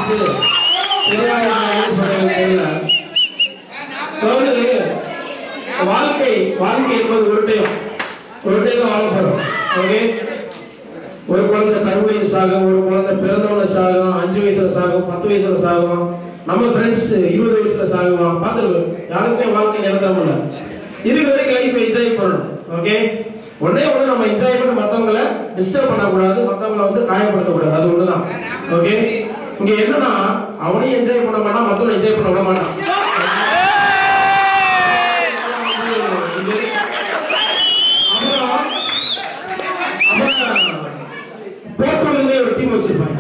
வச்சுட்டு தெரியாத சொல்றது தெரியல அதாவது வாழ்க்கை வாழ்க்கை என்பது ஒரு டைம் ஒரு டைம் வாழ போறோம் ஓகே ஒரு குழந்தை கருவிலை சாகும் ஒரு குழந்தை பிறந்தவன சாகும் அஞ்சு வயசுல சாகும் பத்து வயசுல சாகும் நம்ம ஃப்ரெண்ட்ஸ் இருபது வயசுல சாகுவான் பார்த்துருக்கோம் யாருக்குமே வாழ்க்கை நிரந்தரம் இல்ல இதுக்கு வரைக்கும் லைஃப் என்ஜாய் பண்ணணும் ஓகே ஒன்னே ஒண்ணு நம்ம என்ஜாய் பண்ண மத்தவங்கள டிஸ்டர்ப் பண்ணக்கூடாது மத்தவங்கள வந்து காயப்படுத்தக்கூடாது அது ஒண்ணுதான் ஓகே இங்க என்னன்னா அவனையும் என்ஜாய் பண்ண மாட்டான் மத்தவனை என்ஜாய் பண்ண விட மாட்டான் போர்ட்டுகல்லே ஒரு டீம் வச்சிருப்பாங்க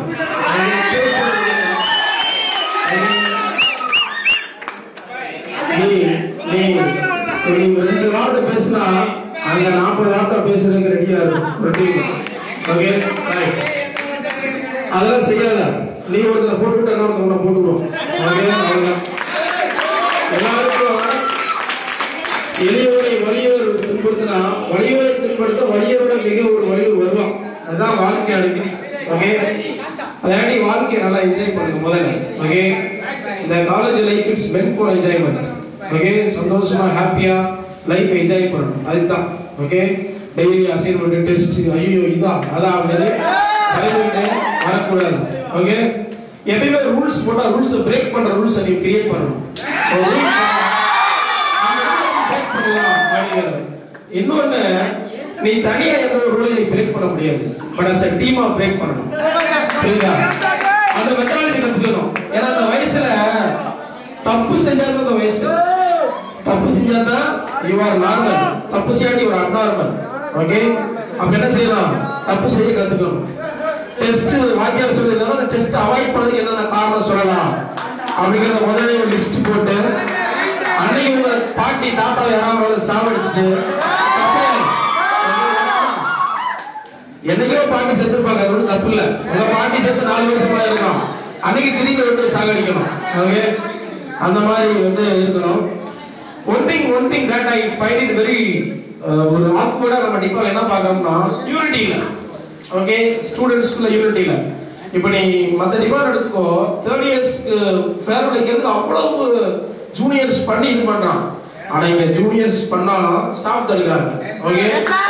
நீ நீ நீ ரெண்டு வார்த்தை பேசினா அங்க நாற்பது வார்த்தை பேசுறதுக்கு ரெடியா இருக்கும் ஒரு டீம் ஓகே ரைட் அதெல்லாம் செய்யாத நீ ஒருத்தனை போட்டுவிட்டு இன்னொருத்தவனை போட்டுவிடும் ஓகே அவ்வளவுதான் எல்லாருக்கும் எளியவரை வலியவர் துன்படுத்தினா வலியவரை துன்படுத்த வலியவரை மிக ஒரு வலியவர் வருவான் அதுதான் வாழ்க்கை அடிக்கடி ஓகே அதாண்டி வாழ்க்கையை நல்லா என்ஜாய் பண்ணுங்க முதல்ல ஓகே இந்த college life it's meant for enjoyment okay சந்தோஷமா ஹாப்பியா லைஃப் என்ஜாய் பண்ணணும் அதுதான் ஓகே டெய்லி அசைன்மெண்ட் டெஸ்ட் ஐயோ இதான் அதான் அப்படின்னு பயந்துகிட்டே வரக்கூடாது ஓகே எப்பயுமே ரூல்ஸ் போட்டா ரூல்ஸ் பிரேக் பண்ற ரூல்ஸ் நீ கிரியேட் பண்ணணும் ஒரு rule break பண்ணலாம் அப்படிங்கிறது. இன்னொன்னு நீ தனியா எந்த ஒரு ரூலை நீ பிரேக் பண்ண முடியாது பட் அஸ் டீமா பிரேக் பண்ணணும் புரியுதா அந்த மெத்தாலஜி கத்துக்கணும் ஏன்னா அந்த வயசுல தப்பு செஞ்சாதான் அந்த வயசு தப்பு செஞ்சாதான் யூ ஆர் நார்மல் தப்பு செய்யாட்டி ஒரு அப்நார்மல் ஓகே அப்ப என்ன செய்யலாம் தப்பு செய்ய கத்துக்கணும் டெஸ்ட் வாத்தியார் சொல்லியிருந்தாலும் அந்த டெஸ்ட் அவாய்ட் பண்ணதுக்கு என்னென்ன காரணம் சொல்லலாம் அப்படிங்கிறத முதல்ல ஒரு லிஸ்ட் போட்டு அன்னைக்கு உங்க பாட்டி தாத்தா யாராவது சாவடிச்சுட்டு தப்பு. என்னைக்கோ பாட்டி செத்துருப்பாங்க அது ஒன்றும் தப்பு இல்ல உங்க பாட்டி செத்து நாலு வருஷமா இருக்கும் அன்னைக்கு திடீர்னு வந்து சாகடிக்கணும் ஓகே அந்த மாதிரி வந்து இருக்கணும் one thing one thing that I find it very ஒரு ஆக்வர்டா நம்ம டிப்பா என்ன பார்க்கறோம்னா யூனிட்டியில ஓகே ஸ்டூடெண்ட்ஸ்க்குள்ள யூனிட்டியில இப்போ நீ மத்த டிபார்ட் எடுத்துக்கோ தேர்ட் இயர்ஸ்க்கு ஃபேர்வெல் வைக்கிறதுக்கு அவ்வளவு ஜூனியர்ஸ் பண்ணி இது பண்றான் ஆனா இங்க ஜூனியர்ஸ் பண்ணாலும் ஸ்டாஃப் தடுக்கிறாங்க ஓகே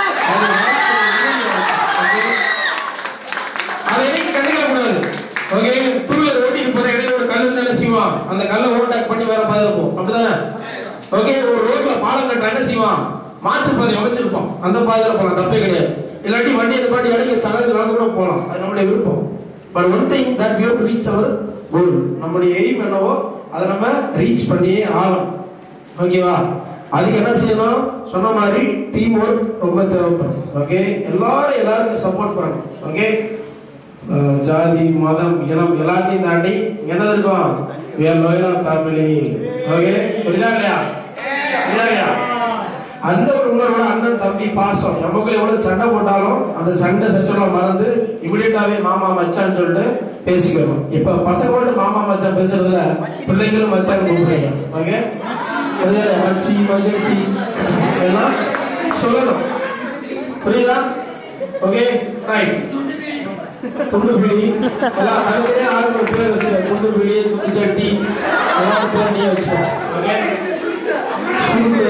அதை என்னைக்கு கண்டுக்க கூடாது ஓகே டூ வீலர் ஓட்டிட்டு போற இடையில ஒரு கல் இருந்தாலும் செய்வான் அந்த கல்லை ஓவர்டேக் பண்ணி வேற பாதை இருப்போம் அப்படிதானே ஓகே ஒரு ரோட்ல பாலம் கட்ட என்ன செய்வான் மாற்று பாதை அமைச்சிருப்போம் அந்த பாதையில போலாம் தப்பே கிடையாது இல்லாட்டி வண்டி அந்த பாட்டி இறங்கி சகஜ நடந்து கூட போலாம் அது நம்முடைய விருப்பம் but one thing that we to reach our goal நம்முடைய எய்ம் என்னவோ அதை நம்ம ரீச் பண்ணியே ஆகணும் ஓகேவா அதுக்கு என்ன செய்யணும் சொன்ன மாதிரி டீம் ஒர்க் ரொம்ப தேவைப்படும் ஓகே எல்லாரும் எல்லாருக்கும் சப்போர்ட் பண்ணணும் ஓகே அஹ் ஜாதி மதம் இனம் எல்லாத்தையும் தாண்டி என்ன இருக்கும் we are loyal family okay புரியுதா இல்லையா புரியுதா இல்லையா அந்த ஒரு உங்களோட அண்ணன் தம்பி பாசம் நமக்குள்ள எவ்வளவு சண்டை போட்டாலும் அந்த சண்டை சச்சரவை மறந்து இமிடியட்டாவே மாமா மச்சான்னு சொல்லிட்டு பேசிக்கணும் இப்ப பசங்களோட மாமா மச்சான் பேசுறதுல பிள்ளைங்களும் மச்சான் கூப்பிடுறீங்க ஓகே புரியுதா? மச்சி மஜச்சி எல்லாம் சொல்லணும் புரியுதா ஓகே ரைட் துண்டு பிடி எல்லாம் தனித்தனியா ஆறு பேர் வச்சு துண்டு பிடி துண்டு சட்டி எல்லாரும் பேர் நீ வச்சு ஓகே சுண்டு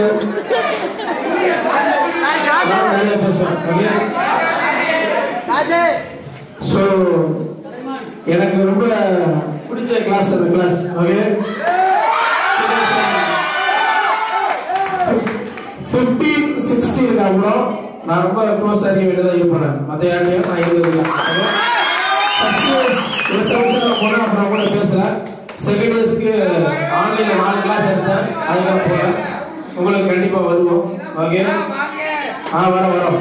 எல்லாம் நிறைய பேசுவேன் ஓகே ஸோ எனக்கு ரொம்ப பிடிச்ச கிளாஸ் அந்த கிளாஸ் ஓகே ஃபிஃப்டீன் சிக்ஸ்டீன் அப்புறம் நான் ரொம்ப க்ளோஸ் அறிய வேண்டியதாக இது பண்ணேன் மற்ற யார்ட்டையும் நான் இருந்தது ஃபர்ஸ்ட் இயர்ஸ் ஒரு செமஸ்டர் போனேன் அப்புறம் கூட பேசல செகண்ட் இயர்ஸ்க்கு ஆன்லைன்ல நாலு கிளாஸ் எடுத்தேன் அதுக்கப்புறம் போனேன் உங்களுக்கு கண்டிப்பா வருவோம் ஓகே ஆ வர வரோம்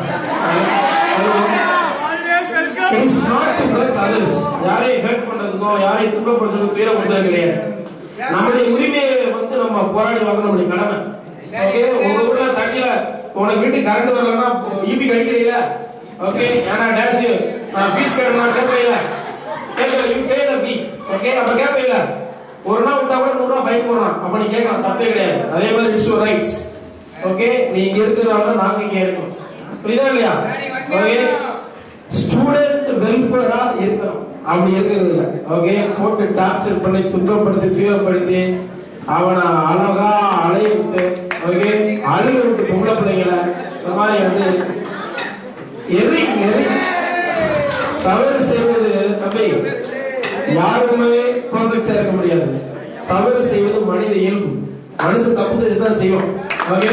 it's not to hurt others யாரையும் ஹர்ட் பண்றதுக்கோ யாரையும் துன்பப்படுத்துறதுக்கோ துயரப்படுத்துறது கிடையாது நம்முடைய உரிமையை வந்து நம்ம போராடி வாங்க நம்முடைய கடமை ஓகே உங்க ஊர்ல தண்ணியில உனக்கு வீட்டுக்கு கரண்ட் வரலன்னா ஈபி கடிக்கிறீங்கள ஓகே ஏன்னா டேஷ் நான் ஃபீஸ் கட்டணும் கேட்பீங்கள கேட்கல you pay the fee okay அப்ப கேட்பீங்கள ஒரு நாள் விட்டா கூட நூறு ரூபாய் ஃபைன் போடுறான் அப்ப நீ கேட்கலாம் தப்பே கிடையாது அதே மாதிரி இட்ஸ் யுவர் ரைட்ஸ் ஓகே நீ இங்க இருக்கிறதால தான் நாங்க இங்க இருக்கோம் புரியுதா இல்லையா ஓகே ஸ்டூடெண்ட் வெல்ஃபேரா இருக்கணும் அப்படி இருக்கிறது ஓகே போட்டு டார்ச்சர் பண்ணி துன்பப்படுத்தி தீவிரப்படுத்தி அவனை அழகா அலைய விட்டு ஓகே அழுக விட்டு பொம்பளை பிள்ளைங்களை இந்த மாதிரி வந்து எரி எரி தவறு செய்வது தம்பி யாருமே பர்ஃபெக்டா இருக்க முடியாது தவறு செய்வது மனித இயல்பு மனுஷன் தப்பு செஞ்சுதான் செய்வோம் ஓகே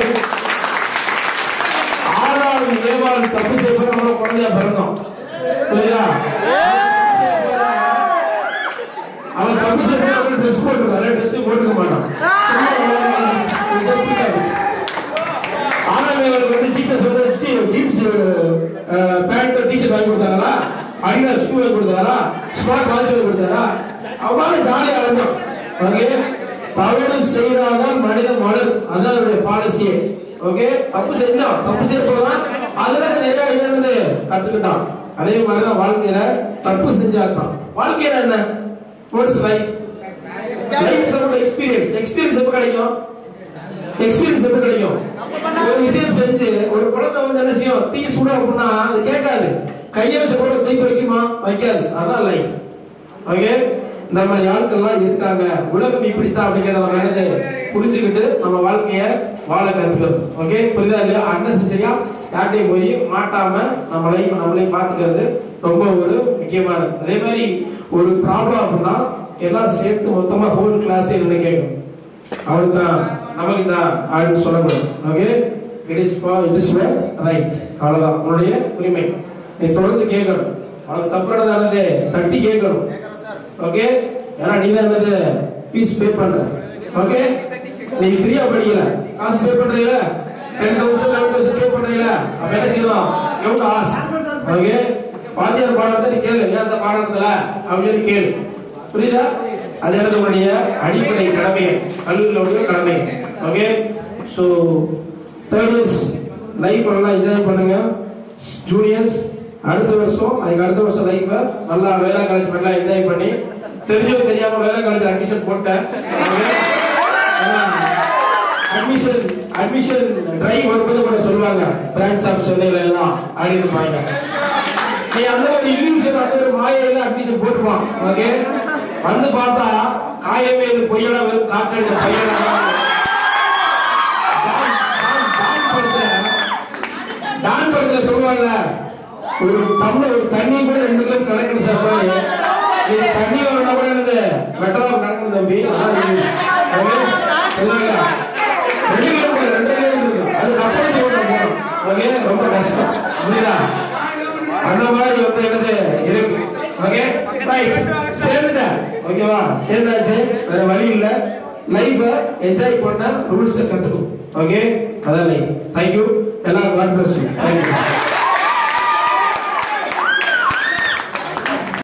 ஆறாவது ஏவாள் தப்பு செய்ய நம்ம குழந்தையா பிறந்தோம் புரியுதா அவன் தப்பு செய்ய ட்ரெஸ் போட்டுருக்காரு ட்ரெஸ் போட்டுக்க மாட்டான் Just because. ஆனாலும் வந்து ஜீசஸ் வந்து ஜீன்ஸ் பேண்ட் டிஷர்ட் வாங்கி கொடுத்தாங்களா அடிடாஸ் ஷூ வாங்கி கொடுத்தாரா ஸ்மார்ட் வாட்ச் வாங்கி கொடுத்தாரா அவ்வளவு ஜாலியா இருந்தோம் ஓகே தவறு செய்தாதான் மனிதன் மலர் அதான் அவருடைய பாலிசியே ஓகே தப்பு செஞ்சோம் தப்பு செய்ய போதான் அதுல நிறைய இருந்து கத்துக்கிட்டான் அதே மாதிரிதான் வாழ்க்கையில தப்பு செஞ்சாதான் வாழ்க்கையில என்ன வாட்ஸ் லைஃப் லைஃப் சம்பந்த எக்ஸ்பீரியன்ஸ் எக்ஸ்பீரியன்ஸ் எப்ப கிடைக்கும் எக்ஸ்பீரியன்ஸ் எப்படி கிடைக்கும் ஒரு விஷயம் செஞ்சு ஒரு குழந்தை வந்து என்ன செய்யும் தீ சுட அப்படின்னா அது கேட்காது கையை வச்ச கூட தீ வைக்குமா வைக்காது அதான் லைஃப் ஓகே இந்த மாதிரி ஆட்கள்லாம் இருக்காங்க உலகம் இப்படித்தான் அப்படிங்கிறத நம்ம என்னது புரிஞ்சுக்கிட்டு நம்ம வாழ்க்கைய வாழ கத்துக்கிறது ஓகே புரியுதா இல்லையா அன்னெசரியா யார்ட்டையும் போய் மாட்டாம நம்ம லைஃப் நம்மளே பாத்துக்கிறது ரொம்ப ஒரு முக்கியமானது அதே மாதிரி ஒரு ப்ராப்ளம் அப்படின்னா எல்லாம் சேர்த்து மொத்தமா ஹோல் கிளாஸ் என்ன கேட்கும் அவருக்கு தான் நமக்கு தான் அப்படின்னு சொல்லக்கூடாது okay it is it is right அவ்வளவுதான் உன்னுடைய உரிமை நீ தொடர்ந்து கேட்கணும் அவனுக்கு தப்பு நடந்து தட்டி கேட்கணும் ஓகே ஏன்னா நீ தான் என்னது ஃபீஸ் பே பண்ற ஓகே நீ ஃப்ரீயா படிக்கல காசு பே பண்றீங்களா ten thousand eleven thousand pay பண்றீங்களா அப்ப என்ன செய்யணும் எவ்வளவு காசு ஓகே வாத்தியார் பாடத்தை நீ கேளு ஏன் சார் பாடத்துல அப்படின்னு சொல்லி கேளு புரியுதா அது எனது உடைய அடிப்படை கடமை கல்லூரியில் உடைய கடமை okay so third years life நல்லா என்ஜாய் பண்ணுங்க ஜூனியர்ஸ் அடுத்த வருஷம் அதுக்கு அடுத்த வருஷம் லைஃப் நல்லா வேலை காலேஜ் நல்லா என்ஜாய் பண்ணி தெரிஞ்சோ தெரியாம வேலை காலேஜ் அட்மிஷன் போட்டேன் அட்மிஷன் அட்மிஷன் டிரைவ் வரும்போது கூட சொல்லுவாங்க பிரான்ச் ஆஃப் சென்னையில எல்லாம் அப்படின்னு பாருங்க நீ அந்த ஒரு இல்லூஷன் அந்த ஒரு மாயையில அட்மிஷன் போட்டுப்பான் ஓகே வந்து பார்த்தா காயமே இது பொய்யடா வெறும் காற்றடிச்ச பையனா டான் படத்துல சொல்லுவாங்கல்ல ஒரு டம்ளர் ஒரு தண்ணி கூட ரெண்டு கிலோ கணக்கு சார் பாரு இது தண்ணி வரணும் கூட என்னது மெட்டலா கணக்கு தம்பி அதான் இது. ஓகே? புரியுதுங்களா? ரெண்டு கிலோ கூட ரெண்டு கிலோ இருக்கு அது கப்பல் போகணும் ஓகே ரொம்ப கஷ்டம் புரியுதா அந்த மாதிரி வந்து என்னது இருக்கு ஓகே ரைட் சேர்ந்துட்டேன் ஓகேவா சேர்ந்தாச்சு வேற வழி இல்ல லைஃப என்ஜாய் பண்ண ரூல்ஸ் கத்துக்கும் ஓகே அதான் லைஃப் தேங்க்யூ எல்லாம் காட் பிளஸ் தேங்க்யூ